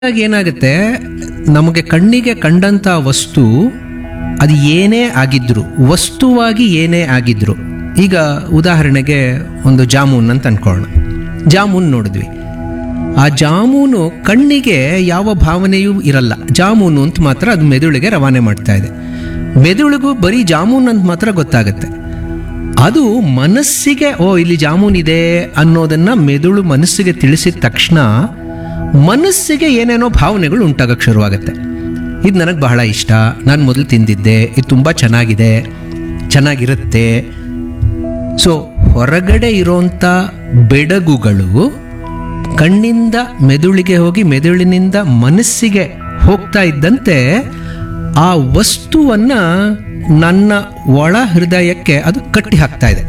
ಆಗ ಏನಾಗುತ್ತೆ ನಮಗೆ ಕಣ್ಣಿಗೆ ಕಂಡಂಥ ವಸ್ತು ಅದು ಏನೇ ಆಗಿದ್ರು ವಸ್ತುವಾಗಿ ಏನೇ ಆಗಿದ್ರು ಈಗ ಉದಾಹರಣೆಗೆ ಒಂದು ಜಾಮೂನ್ ಅಂತ ಅನ್ಕೊಳ್ಳೋಣ ಜಾಮೂನ್ ನೋಡಿದ್ವಿ ಆ ಜಾಮೂನು ಕಣ್ಣಿಗೆ ಯಾವ ಭಾವನೆಯೂ ಇರಲ್ಲ ಜಾಮೂನು ಅಂತ ಮಾತ್ರ ಅದು ಮೆದುಳಿಗೆ ರವಾನೆ ಮಾಡ್ತಾ ಇದೆ ಮೆದುಳಿಗೂ ಬರೀ ಜಾಮೂನ್ ಅಂತ ಮಾತ್ರ ಗೊತ್ತಾಗುತ್ತೆ ಅದು ಮನಸ್ಸಿಗೆ ಓ ಇಲ್ಲಿ ಜಾಮೂನ್ ಇದೆ ಅನ್ನೋದನ್ನ ಮೆದುಳು ಮನಸ್ಸಿಗೆ ತಿಳಿಸಿದ ತಕ್ಷಣ ಮನಸ್ಸಿಗೆ ಏನೇನೋ ಭಾವನೆಗಳು ಉಂಟಾಗಕ್ಕೆ ಶುರುವಾಗುತ್ತೆ ಇದು ನನಗೆ ಬಹಳ ಇಷ್ಟ ನಾನು ಮೊದಲು ತಿಂದಿದ್ದೆ ಇದು ತುಂಬ ಚೆನ್ನಾಗಿದೆ ಚೆನ್ನಾಗಿರುತ್ತೆ ಸೊ ಹೊರಗಡೆ ಇರೋಂಥ ಬೆಡಗುಗಳು ಕಣ್ಣಿಂದ ಮೆದುಳಿಗೆ ಹೋಗಿ ಮೆದುಳಿನಿಂದ ಮನಸ್ಸಿಗೆ ಹೋಗ್ತಾ ಇದ್ದಂತೆ ಆ ವಸ್ತುವನ್ನ ನನ್ನ ಒಳ ಹೃದಯಕ್ಕೆ ಅದು ಕಟ್ಟಿ ಹಾಕ್ತಾ ಇದೆ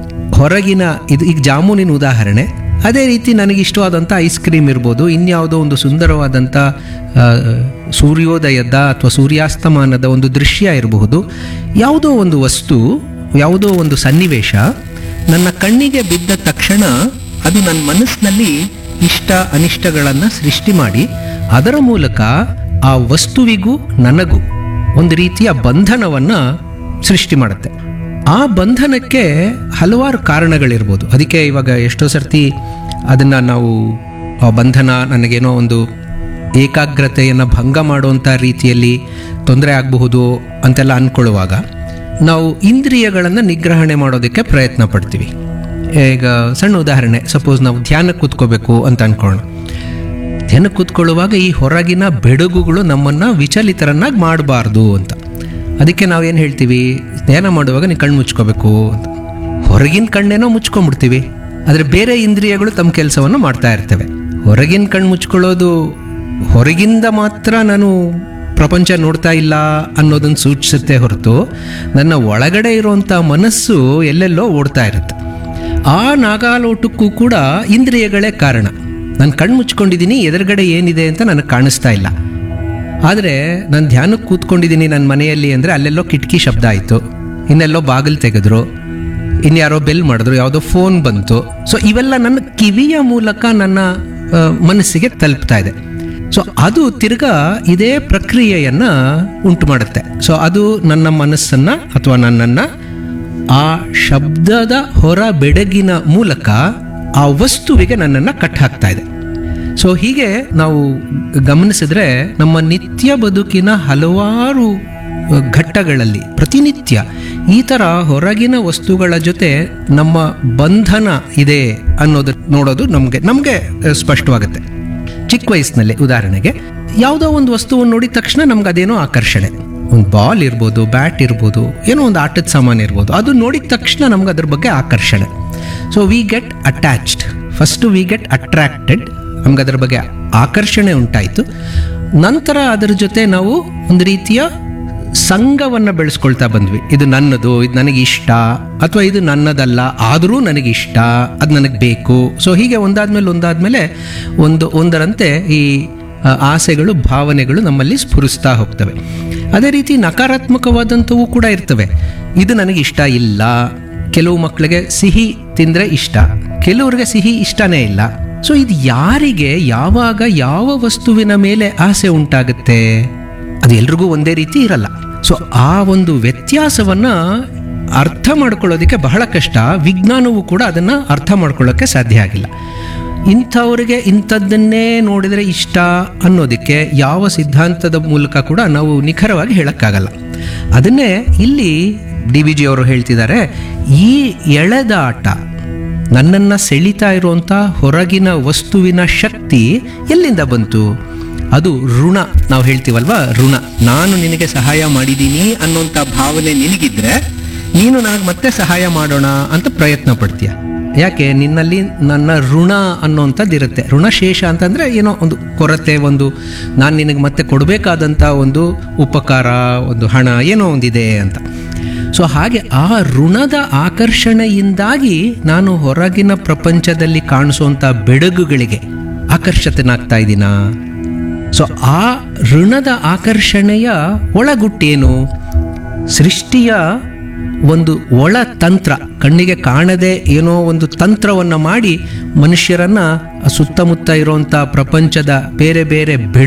ಹೊರಗಿನ ಇದು ಈಗ ಜಾಮೂನಿನ ಉದಾಹರಣೆ ಅದೇ ರೀತಿ ನನಗೆ ಇಷ್ಟವಾದಂಥ ಐಸ್ ಕ್ರೀಮ್ ಇರ್ಬೋದು ಇನ್ಯಾವುದೋ ಒಂದು ಸುಂದರವಾದಂಥ ಆ, ಸೂರ್ಯೋದಯದ ಅಥವಾ ಸೂರ್ಯಾಸ್ತಮಾನದ ಒಂದು ದೃಶ್ಯ ಇರಬಹುದು ಯಾವುದೋ ಒಂದು ವಸ್ತು ಯಾವುದೋ ಒಂದು ಸನ್ನಿವೇಶ ನನ್ನ ಕಣ್ಣಿಗೆ ಬಿದ್ದ ತಕ್ಷಣ ಅದು ನನ್ನ ಮನಸ್ಸಿನಲ್ಲಿ ಇಷ್ಟ ಅನಿಷ್ಟಗಳನ್ನು ಸೃಷ್ಟಿ ಮಾಡಿ ಅದರ ಮೂಲಕ ಆ ವಸ್ತುವಿಗೂ ನನಗೂ ಒಂದು ರೀತಿಯ ಬಂಧನವನ್ನು ಸೃಷ್ಟಿ ಮಾಡುತ್ತೆ ಆ ಬಂಧನಕ್ಕೆ ಹಲವಾರು ಕಾರಣಗಳಿರ್ಬೋದು ಅದಕ್ಕೆ ಇವಾಗ ಎಷ್ಟೋ ಸರ್ತಿ ಅದನ್ನು ನಾವು ಆ ಬಂಧನ ನನಗೇನೋ ಒಂದು ಏಕಾಗ್ರತೆಯನ್ನು ಭಂಗ ಮಾಡುವಂಥ ರೀತಿಯಲ್ಲಿ ತೊಂದರೆ ಆಗಬಹುದು ಅಂತೆಲ್ಲ ಅಂದ್ಕೊಳ್ಳುವಾಗ ನಾವು ಇಂದ್ರಿಯಗಳನ್ನು ನಿಗ್ರಹಣೆ ಮಾಡೋದಕ್ಕೆ ಪ್ರಯತ್ನ ಪಡ್ತೀವಿ ಈಗ ಸಣ್ಣ ಉದಾಹರಣೆ ಸಪೋಸ್ ನಾವು ಧ್ಯಾನಕ್ಕೆ ಕೂತ್ಕೋಬೇಕು ಅಂತ ಅನ್ಕೊಳ್ಳೋಣ ಧ್ಯಾನಕ್ಕೆ ಕೂತ್ಕೊಳ್ಳುವಾಗ ಈ ಹೊರಗಿನ ಬೆಡಗುಗಳು ನಮ್ಮನ್ನು ವಿಚಲಿತರನ್ನಾಗಿ ಮಾಡಬಾರ್ದು ಅಂತ ಅದಕ್ಕೆ ನಾವೇನು ಹೇಳ್ತೀವಿ ಧ್ಯಾನ ಮಾಡುವಾಗ ನೀವು ಕಣ್ಣು ಮುಚ್ಕೋಬೇಕು ಅಂತ ಹೊರಗಿನ ಕಣ್ಣೇನೋ ಮುಚ್ಕೊಂಡ್ಬಿಡ್ತೀವಿ ಆದರೆ ಬೇರೆ ಇಂದ್ರಿಯಗಳು ತಮ್ಮ ಕೆಲಸವನ್ನು ಮಾಡ್ತಾ ಇರ್ತವೆ ಹೊರಗಿನ ಕಣ್ಣು ಮುಚ್ಕೊಳ್ಳೋದು ಹೊರಗಿಂದ ಮಾತ್ರ ನಾನು ಪ್ರಪಂಚ ನೋಡ್ತಾ ಇಲ್ಲ ಅನ್ನೋದನ್ನು ಸೂಚಿಸುತ್ತೆ ಹೊರತು ನನ್ನ ಒಳಗಡೆ ಇರುವಂಥ ಮನಸ್ಸು ಎಲ್ಲೆಲ್ಲೋ ಓಡ್ತಾ ಇರುತ್ತೆ ಆ ನಾಗಾಲೋಟಕ್ಕೂ ಕೂಡ ಇಂದ್ರಿಯಗಳೇ ಕಾರಣ ನಾನು ಕಣ್ಣು ಮುಚ್ಕೊಂಡಿದ್ದೀನಿ ಎದುರುಗಡೆ ಏನಿದೆ ಅಂತ ನನಗೆ ಕಾಣಿಸ್ತಾ ಇಲ್ಲ ಆದರೆ ನಾನು ಧ್ಯಾನಕ್ಕೆ ಕೂತ್ಕೊಂಡಿದ್ದೀನಿ ನನ್ನ ಮನೆಯಲ್ಲಿ ಅಂದರೆ ಅಲ್ಲೆಲ್ಲೋ ಕಿಟಕಿ ಶಬ್ದ ಆಯಿತು ಇನ್ನೆಲ್ಲೋ ಬಾಗಿಲು ತೆಗೆದ್ರು ಇನ್ಯಾರೋ ಬೆಲ್ ಮಾಡಿದ್ರು ಯಾವುದೋ ಫೋನ್ ಬಂತು ಸೊ ಇವೆಲ್ಲ ನನ್ನ ಕಿವಿಯ ಮೂಲಕ ನನ್ನ ಆ, ಮನಸ್ಸಿಗೆ ತಲುಪ್ತಾ ಇದೆ ಸೊ ಅದು ತಿರ್ಗಾ ಇದೇ ಪ್ರಕ್ರಿಯೆಯನ್ನು ಉಂಟು ಮಾಡುತ್ತೆ ಸೊ ಅದು ನನ್ನ ಮನಸ್ಸನ್ನು ಅಥವಾ ನನ್ನನ್ನು ಆ ಶಬ್ದದ ಹೊರ ಬೆಡಗಿನ ಮೂಲಕ ಆ ವಸ್ತುವಿಗೆ ನನ್ನನ್ನು ಕಟ್ ಹಾಕ್ತಾ ಇದೆ ಸೊ ಹೀಗೆ ನಾವು ಗಮನಿಸಿದ್ರೆ ನಮ್ಮ ನಿತ್ಯ ಬದುಕಿನ ಹಲವಾರು ಅಹ್, ಘಟ್ಟಗಳಲ್ಲಿ ಪ್ರತಿನಿತ್ಯ ಈ ಥರ ಹೊರಗಿನ ವಸ್ತುಗಳ ಜೊತೆ ನಮ್ಮ ಬಂಧನ ಇದೆ ಅನ್ನೋದು ನೋಡೋದು ನಮಗೆ ನಮಗೆ ಸ್ಪಷ್ಟವಾಗುತ್ತೆ ಚಿಕ್ಕ ವಯಸ್ಸಿನಲ್ಲಿ ಉದಾಹರಣೆಗೆ ಯಾವುದೋ ಒಂದು ವಸ್ತುವನ್ನು ನೋಡಿದ ತಕ್ಷಣ ನಮ್ಗೆ ಅದೇನೋ ಆಕರ್ಷಣೆ ಒಂದು ಬಾಲ್ ಇರ್ಬೋದು ಬ್ಯಾಟ್ ಇರ್ಬೋದು ಏನೋ ಒಂದು ಆಟದ ಸಾಮಾನು ಇರ್ಬೋದು ಅದು ನೋಡಿದ ತಕ್ಷಣ ನಮ್ಗೆ ಅದ್ರ ಬಗ್ಗೆ ಆಕರ್ಷಣೆ so we get attached first we get attracted ನಮ್ಗೆ ಅದ್ರ ಬಗ್ಗೆ ಆಕರ್ಷಣೆ ಉಂಟಾಯಿತು ನಂತರ ಅದರ ಜೊತೆ ನಾವು ಒಂದು ರೀತಿಯ ಸಂಘವನ್ನು ಬೆಳೆಸ್ಕೊಳ್ತಾ ಬಂದ್ವಿ ಇದು ನನ್ನದು ಇದು ನನಗೆ ಇಷ್ಟ ಅಥವಾ ಇದು ನನ್ನದಲ್ಲ ಆದರೂ ನನಗೆ ಇಷ್ಟ ಅದು ನನಗೆ ಬೇಕು ಸೊ ಹೀಗೆ ಒಂದಾದ್ಮೇಲೆ ಒಂದಾದ್ಮೇಲೆ ಒಂದು ಒಂದರಂತೆ ಈ ಆ, ಆಸೆಗಳು ಭಾವನೆಗಳು ನಮ್ಮಲ್ಲಿ ಸ್ಫುರಿಸ್ತಾ ಹೋಗ್ತವೆ ಅದೇ ರೀತಿ ನಕಾರಾತ್ಮಕವಾದಂಥವು ಕೂಡ ಇರ್ತವೆ ಇದು ನನಗೆ ಇಷ್ಟ ಇಲ್ಲ ಕೆಲವು ಮಕ್ಕಳಿಗೆ ಸಿಹಿ ತಿಂದರೆ ಇಷ್ಟ ಕೆಲವರಿಗೆ ಸಿಹಿ ಇಷ್ಟನೇ ಇಲ್ಲ ಸೊ ಇದು ಯಾರಿಗೆ ಯಾವಾಗ ಯಾವ ವಸ್ತುವಿನ ಮೇಲೆ ಆಸೆ ಉಂಟಾಗುತ್ತೆ ಅದು ಎಲ್ರಿಗೂ ಒಂದೇ ರೀತಿ ಇರಲ್ಲ ಸೊ ಆ ಒಂದು ವ್ಯತ್ಯಾಸವನ್ನ ಅರ್ಥ ಮಾಡ್ಕೊಳ್ಳೋದಕ್ಕೆ ಬಹಳ ಕಷ್ಟ ವಿಜ್ಞಾನವೂ ಕೂಡ ಅದನ್ನು ಅರ್ಥ ಮಾಡ್ಕೊಳ್ಳೋಕ್ಕೆ ಸಾಧ್ಯ ಆಗಿಲ್ಲ ಇಂಥವ್ರಿಗೆ ಇಂಥದ್ದನ್ನೇ ನೋಡಿದರೆ ಇಷ್ಟ ಅನ್ನೋದಕ್ಕೆ ಯಾವ ಸಿದ್ಧಾಂತದ ಮೂಲಕ ಕೂಡ ನಾವು ನಿಖರವಾಗಿ ಹೇಳಕ್ಕಾಗಲ್ಲ ಅದನ್ನೇ ಇಲ್ಲಿ ಡಿ ವಿ ಜಿ ಅವರು ಹೇಳ್ತಿದ್ದಾರೆ ಈ ಎಳೆದಾಟ ನನ್ನನ್ನು ಸೆಳಿತಾ ಇರುವಂಥ ಹೊರಗಿನ ವಸ್ತುವಿನ ಶಕ್ತಿ ಎಲ್ಲಿಂದ ಬಂತು ಅದು ಋಣ ನಾವು ಹೇಳ್ತೀವಲ್ವಾ ಋಣ ನಾನು ನಿನಗೆ ಸಹಾಯ ಮಾಡಿದ್ದೀನಿ ಅನ್ನೋಂಥ ಭಾವನೆ ನಿನಗಿದ್ರೆ ನೀನು ನನಗೆ ಮತ್ತೆ ಸಹಾಯ ಮಾಡೋಣ ಅಂತ ಪ್ರಯತ್ನ ಪಡ್ತೀಯ ಯಾಕೆ ನಿನ್ನಲ್ಲಿ ನನ್ನ ಋಣ ಅನ್ನೋಂಥದ್ದು ಇರುತ್ತೆ ಋಣಶೇಷ ಅಂತಂದರೆ ಏನೋ ಒಂದು ಕೊರತೆ ಒಂದು ನಾನು ನಿನಗೆ ಮತ್ತೆ ಕೊಡಬೇಕಾದಂಥ ಒಂದು ಉಪಕಾರ ಒಂದು ಹಣ ಏನೋ ಒಂದಿದೆ ಅಂತ ಸೊ ಹಾಗೆ ಆ ಋಣದ ಆಕರ್ಷಣೆಯಿಂದಾಗಿ ನಾನು ಹೊರಗಿನ ಪ್ರಪಂಚದಲ್ಲಿ ಕಾಣಿಸುವಂಥ ಬೆಡಗುಗಳಿಗೆ ಆಕರ್ಷಿತನಾಗ್ತಾ ಇದ್ದೀನಾ ಸೊ ಆ ಋಣದ ಆಕರ್ಷಣೆಯ ಒಳಗುಟ್ಟೇನು ಸೃಷ್ಟಿಯ ಒಂದು ಒಳ ತಂತ್ರ ಕಣ್ಣಿಗೆ ಕಾಣದೆ ಏನೋ ಒಂದು ತಂತ್ರವನ್ನು ಮಾಡಿ ಮನುಷ್ಯರನ್ನ ಸುತ್ತಮುತ್ತ ಇರುವಂತ ಪ್ರಪಂಚದ ಬೇರೆ ಬೇರೆ